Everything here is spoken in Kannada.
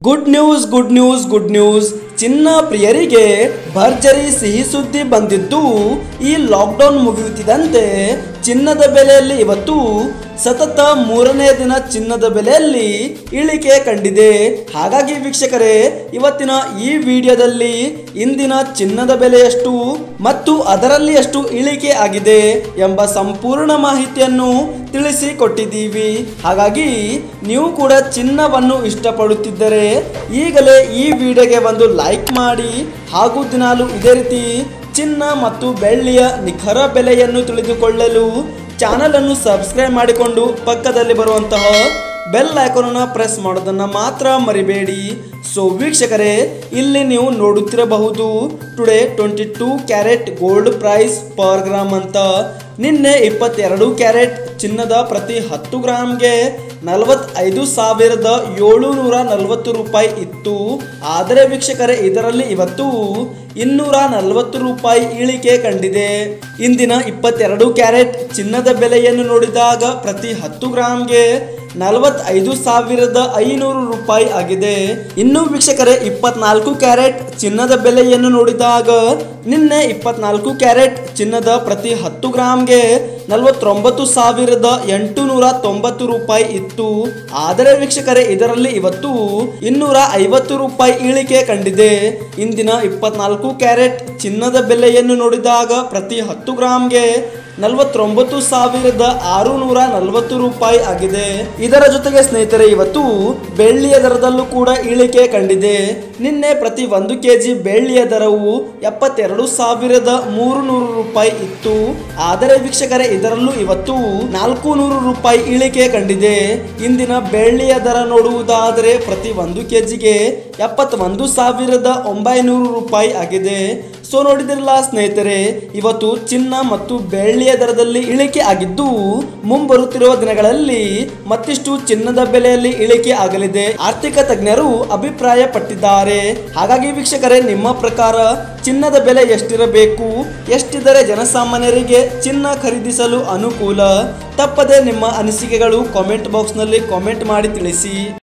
good news good news good news ಚಿನ್ನ ಪ್ರಿಯರಿಗೆ ಭರ್ಜರಿ ಸಿಹಿ ಸುದ್ದಿ ಬಂದಿದ್ದು ಈ ಲಾಕ್ಡೌನ್ ಮುಗಿಯುತ್ತಿದ್ದಂತೆ ಚಿನ್ನದ ಬೆಲೆಯಲ್ಲಿ ಇವತ್ತು ಸತತ ಮೂರನೇ ದಿನ ಚಿನ್ನದ ಬೆಲೆಯಲ್ಲಿ ಇಳಿಕೆ ಕಂಡಿದೆ ಹಾಗಾಗಿ ವೀಕ್ಷಕರೇ ಇವತ್ತಿನ ಈ ವಿಡಿಯೋದಲ್ಲಿ ಇಂದಿನ ಚಿನ್ನದ ಬೆಲೆ ಎಷ್ಟು ಮತ್ತು ಅದರಲ್ಲಿ ಎಷ್ಟು ಇಳಿಕೆ ಆಗಿದೆ ಎಂಬ ಸಂಪೂರ್ಣ ಮಾಹಿತಿಯನ್ನು ತಿಳಿಸಿಕೊಟ್ಟಿದ್ದೀವಿ ಹಾಗಾಗಿ ನೀವು ಕೂಡ ಚಿನ್ನವನ್ನು ಇಷ್ಟಪಡುತ್ತಿದ್ದರೆ ಈಗಲೇ ಈ ವಿಡಿಯೋಗೆ ಒಂದು ಲೈಕ್ ಮಾಡಿ ಹಾಗೂ ದಿನಾಲು ಇದೇ ರೀತಿ ಚಿನ್ನ ಮತ್ತು ಬೆಳ್ಳಿಯ ನಿಖರ ಬೆಲೆಯನ್ನು ತಿಳಿದುಕೊಳ್ಳಲು ಚಾನಲ್ ಅನ್ನು ಸಬ್ಸ್ಕ್ರೈಬ್ ಮಾಡಿಕೊಂಡು ಪಕ್ಕದಲ್ಲಿ ಬರುವಂತಹ ಬೆಲ್ ಐಕಾನನ್ನು ಪ್ರೆಸ್ ಮಾಡೋದನ್ನು ಮಾತ್ರ ಮರಿಬೇಡಿ ಸೊ ವೀಕ್ಷಕರೇ ಇಲ್ಲಿ ನೀವು ನೋಡುತ್ತಿರಬಹುದು today twenty two carat gold price per gram ಅಂತ ನಿನ್ನೆ ಇಪ್ಪತ್ತೆರಡು ಕ್ಯಾರೆಟ್ ಚಿನ್ನದ ಪ್ರತಿ ಹತ್ತು ಗ್ರಾಮ್ಗೆ ನಲವತ್ತೈದು ಸಾವಿರದ ಏಳುನೂರ ನಲವತ್ತು ರೂಪಾಯಿ ಇತ್ತು ಆದರೆ ವೀಕ್ಷಕರೇ ಇದರಲ್ಲಿ ಇವತ್ತು ಇನ್ನೂರ ನಲವತ್ತು ರೂಪಾಯಿ ಇಳಿಕೆ ಕಂಡಿದೆ ಇಂದಿನ ಇಪ್ಪತ್ತೆರಡು ಕ್ಯಾರೆಟ್ ಚಿನ್ನದ ಬೆಲೆಯನ್ನು ನೋಡಿದಾಗ ಪ್ರತಿ ಹತ್ತು ಗ್ರಾಮ್ಗೆ ನಲವತ್ತೈದು ಸಾವಿರದ ಐನೂರು ರೂಪಾಯಿ ಆಗಿದೆ ಇನ್ನು ವೀಕ್ಷಕರೇ ಇಪ್ಪತ್ನಾಲ್ಕು ಕ್ಯಾರೆಟ್ ಚಿನ್ನದ ಬೆಲೆಯನ್ನು ನೋಡಿದಾಗ ನಿನ್ನೆ ಇಪ್ಪತ್ನಾಲ್ಕು ಕ್ಯಾರೆಟ್ ಚಿನ್ನದ ಪ್ರತಿ ಹತ್ತು ಗ್ರಾಮ್ಗೆ ನಲವತ್ತೊಂಬತ್ತು ಸಾವಿರದ ಎಂಟುನೂರ ತೊಂಬತ್ತು ರೂಪಾಯಿ ಇತ್ತು ಆದರೆ ವೀಕ್ಷಕರೇ ಇದರಲ್ಲಿ ಇವತ್ತು ಇನ್ನೂರ ಐವತ್ತು ರೂಪಾಯಿ ಇಳಿಕೆ ಕಂಡಿದೆ ಇಂದಿನ ಇಪ್ಪತ್ನಾಲ್ಕು ಕ್ಯಾರೆಟ್ ಚಿನ್ನದ ಬೆಲೆಯನ್ನು ನೋಡಿದಾಗ ಪ್ರತಿ ಹತ್ತು ಗ್ರಾಮ್ಗೆ ನಲವತ್ತೊಂಬತ್ತು ಸಾವಿರದ ಆರುನೂರ ನಲವತ್ತು ರೂಪಾಯಿ ಆಗಿದೆ ಇದರ ಜೊತೆಗೆ ಸ್ನೇಹಿತರೆ ಇವತ್ತು ಬೆಳ್ಳಿಯ ದರದಲ್ಲೂ ಕೂಡ ಇಳಿಕೆ ಕಂಡಿದೆ ನಿನ್ನೆ ಪ್ರತಿ ಒಂದು ಕೆಜಿ ಬೆಳ್ಳಿಯ ದರವು ಎಪ್ಪತ್ತೆರಡು ಸಾವಿರದ ಮೂರು ನೂರು ರೂಪಾಯಿ ಇತ್ತು ಆದರೆ ವೀಕ್ಷಕರೇ ಇದರಲ್ಲೂ ಇವತ್ತು ನಾಲ್ಕು ನೂರು ರೂಪಾಯಿ ಇಳಿಕೆ ಕಂಡಿದೆ ಇಂದಿನ ಬೆಳ್ಳಿಯ ದರ ನೋಡುವುದಾದರೆ ಪ್ರತಿ ಒಂದು ಕೆಜಿಗೆ ಎಪ್ಪತ್ತೊಂದು ಸಾವಿರದ ಒಂಬೈನೂರು ರೂಪಾಯಿ ಆಗಿದೆ ಸೊ ನೋಡಿದಿರಲ್ಲ ಸ್ನೇಹಿತರೆ ಇವತ್ತು ಚಿನ್ನ ಮತ್ತು ಬೆಳ್ಳಿಯ ದರದಲ್ಲಿ ಇಳಿಕೆ ಆಗಿದ್ದು ಮುಂಬರುತ್ತಿರುವ ದಿನಗಳಲ್ಲಿ ಮತ್ತಿಷ್ಟು ಚಿನ್ನದ ಬೆಲೆಯಲ್ಲಿ ಇಳಿಕೆ ಆಗಲಿದೆ ಆರ್ಥಿಕ ತಜ್ಞರು ಅಭಿಪ್ರಾಯ ಪಟ್ಟಿದ್ದಾರೆ ಹಾಗಾಗಿ ವೀಕ್ಷಕರೇ ನಿಮ್ಮ ಪ್ರಕಾರ ಚಿನ್ನದ ಬೆಲೆ ಎಷ್ಟಿರಬೇಕು ಎಷ್ಟಿದ್ದರೆ ಜನಸಾಮಾನ್ಯರಿಗೆ ಚಿನ್ನ ಖರೀದಿಸಲು ಅನುಕೂಲ ತಪ್ಪದೆ ನಿಮ್ಮ ಅನಿಸಿಕೆಗಳು ಕಾಮೆಂಟ್ ಬಾಕ್ಸ್ನಲ್ಲಿ ಕಾಮೆಂಟ್ ಮಾಡಿ ತಿಳಿಸಿ